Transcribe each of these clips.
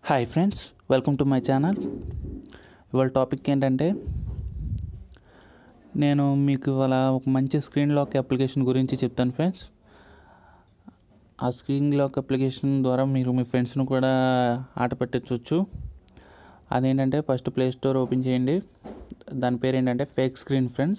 hi friends welcome to my channel ఇవాళ topic ఏంటంటే నేను మీకు ఇవాళ ఒక మంచి స్క్రీన్ లాక్ అప్లికేషన్ గురించి చెప్తాను ఫ్రెండ్స్ ఆ స్క్రీన్ లాక్ అప్లికేషన్ ద్వారా మీరు మీ ఫ్రెండ్స్ను కూడా ఆట పెట్టచ్చు అదేంటంటే ఫస్ట్ ప్లే స్టోర్ ఓపెన్ చేయండి దాని పేరు ఏంటంటే ఫేక్ స్క్రీన్ ఫ్రెండ్స్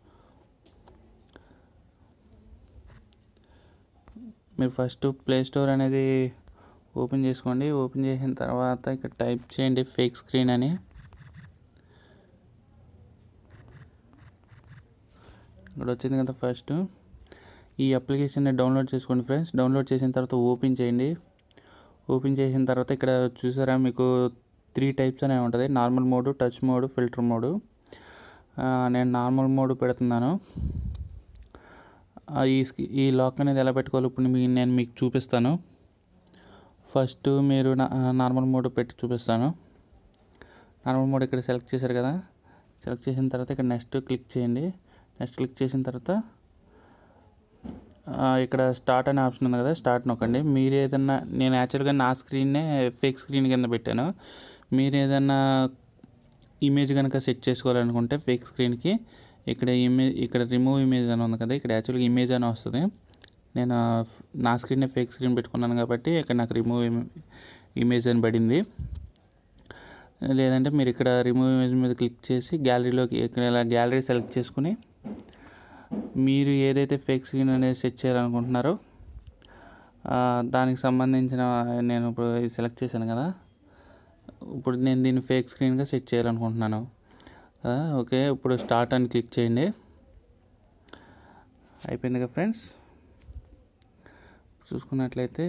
మీరు ఫస్ట్ ప్లే స్టోర్ అనేది ఓపెన్ చేసుకోండి ఓపెన్ చేసిన తర్వాత ఇక్కడ టైప్ చేయండి ఫేక్ స్క్రీన్ అని ఇక్కడ వచ్చింది కదా ఫస్ట్ ఈ అప్లికేషన్ని డౌన్లోడ్ చేసుకోండి ఫ్రెండ్స్ డౌన్లోడ్ చేసిన తర్వాత ఓపెన్ చేయండి ఓపెన్ చేసిన తర్వాత ఇక్కడ చూసారా మీకు త్రీ టైప్స్ అనేవి ఉంటుంది normal mode touch mode filter mode నేను నార్మల్ మోడ్ పెడుతున్నాను ఆ, ఈ స్కి- ఈ లాక్ అనేది ఎలా పెట్టుకోవాలి ఇప్పుడు మీ నేను మీకు చూపిస్తాను ఫస్ట్ మీరు నా- నార్మల్ మోడ్ పెట్టి చూపిస్తాను నార్మల్ మోడ్ ఇక్కడ సెలెక్ట్ చేశారు కదా సెలెక్ట్ చేసిన తర్వాత ఇక్కడ నెక్స్ట్ క్లిక్ చేయండి నెక్స్ట్ క్లిక్ చేసిన తర్వాత ఆ, ఇక్కడ స్టార్ట్ అనే ఆప్షన్ ఉంది కదా స్టార్ట్ నొక్కండి మీరు ఏదన్నా నేను యాక్చువల్గా నా స్క్రీన్నే ఫేక్ స్క్రీన్ కింద పెట్టాను మీరు ఏదన్నా ఇమేజ్ కనుక సెట్ చేసుకోవాలనుకుంటే ఫేక్ స్క్రీన్కి ఇక్కడ ఇమేజ్ ఇక్కడ రిమూవ్ ఇమేజ్ అని ఉంది కదా ఇక్కడ యాక్చువల్గా ఇమేజ్ అని వస్తుంది నేను ఫ్- నా స్క్రీన్ ఫేక్ స్క్రీన్ పెట్టుకున్నాను కాబట్టి ఇక్కడ నాకు రిమూవ్ ఇమేజ్ అని పడింది లేదంటే మీరు ఇక్కడ రిమూవ్ ఇమేజ్ మీద క్లిక్ చేసి గ్యాలరీలోకి ఇక్కడ ఇలా గ్యాలరీ సెలెక్ట్ చేసుకుని మీరు ఏదైతే ఫేక్ స్క్రీన్ అనేది సెట్ చేయాలనుకుంటున్నారో ఆ, దానికి సంబంధించిన నేను ఇప్పుడు సెలెక్ట్ చేశాను కదా ఇప్పుడు నేను దీన్ని ఫేక్ స్క్రీన్గా సెట్ చేయాలనుకుంటున్నాను ఆ, ఓకే ఇప్పుడు స్టార్ట్ అని క్లిక్ చేయండి అయిపోయింది కదా ఫ్రెండ్స్ చూసుకున్నట్లయితే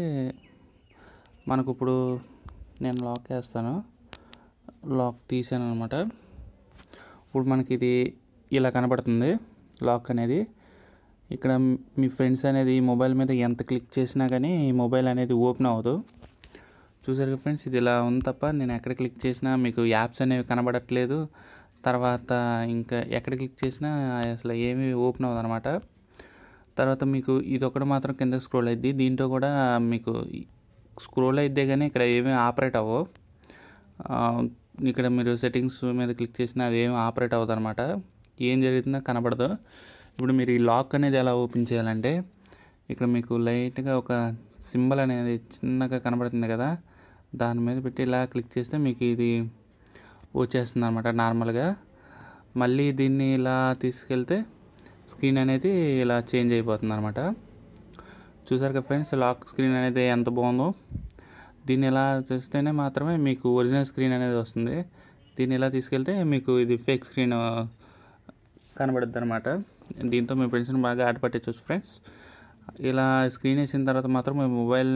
మనకు ఇప్పుడు నేను లాక్ వేస్తాను లాక్ తీసాను అనమాట ఇప్పుడు మనకి ఇది ఇలా కనబడుతుంది లాక్ అనేది ఇక్కడ మీ ఫ్రెండ్స్ అనేది ఈ మొబైల్ మీద ఎంత క్లిక్ చేసినా కానీ ఈ మొబైల్ అనేది ఓపెన్ అవ్వదు చూసారు కదా ఫ్రెండ్స్ ఇది ఇలా ఉంది తప్ప నేను ఎక్కడ క్లిక్ చేసినా మీకు యాప్స్ అనేవి కనబడట్లేదు తర్వాత ఇంకా ఎక్కడ క్లిక్ చేసినా అసలు ఏమీ ఓపెన్ అవ్వదు అనమాట తర్వాత మీకు ఇది ఒకటి మాత్రం కింద స్క్రోల్ అయింది దీంట్లో కూడా మీకు స్క్రోల్ అయితే కానీ ఇక్కడ ఏమీ ఆపరేట్ అవ్వవు ఆ, ఇక్కడ మీరు సెట్టింగ్స్ మీద క్లిక్ చేసినా అది ఏమి ఆపరేట్ అవ్వదు అనమాట ఏం జరుగుతుందో కనబడదు ఇప్పుడు మీరు ఈ లాక్ అనేది ఎలా ఓపెన్ చేయాలంటే ఇక్కడ మీకు లైట్గా ఒక సింబల్ అనేది చిన్నగా కనబడుతుంది కదా దాని మీద పెట్టి ఇలా క్లిక్ చేస్తే మీకు ఇది వచ్చేస్తుంది అనమాట నార్మల్గా మళ్ళీ దీన్ని ఇలా తీసుకెళ్తే స్క్రీన్ అనేది ఇలా చేంజ్ అయిపోతుంది అనమాట చూసారు కదా ఫ్రెండ్స్ లాక్ స్క్రీన్ అనేది ఎంత బాగుందో దీన్ని ఇలా చేస్తేనే మాత్రమే మీకు ఒరిజినల్ స్క్రీన్ అనేది వస్తుంది దీన్ని ఇలా తీసుకెళ్తే మీకు ఇది ఫేక్ స్క్రీన్ కనబడుద్ది అనమాట దీంతో మీ ఫ్రెండ్స్ని బాగా ఆట పట్టించవచ్చు ఫ్రెండ్స్ ఇలా స్క్రీన్ వేసిన తర్వాత మాత్రం మీ మొబైల్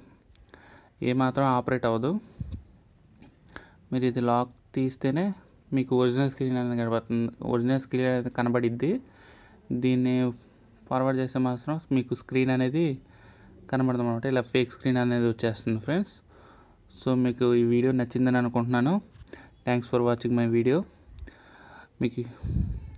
ఏమాత్రం ఆపరేట్ అవ్వదు మీరు ఇది లాక్ తీస్తేనే మీకు ఒరిజినల్ స్క్రీన్ అనేది కనబడుతుంది ఒరిజినల్ స్క్రీన్ అనేది కనబడిద్ది దీన్ని ఫార్వర్డ్ చేస్తే మాత్రం మీకు స్క్రీన్ అనేది కనబడదు అనమాట ఇలా ఫేక్ స్క్రీన్ అనేది వచ్చేస్తుంది ఫ్రెండ్స్ సో మీకు ఈ వీడియో నచ్చిందని అనుకుంటున్నాను thanks for watching my video మీకు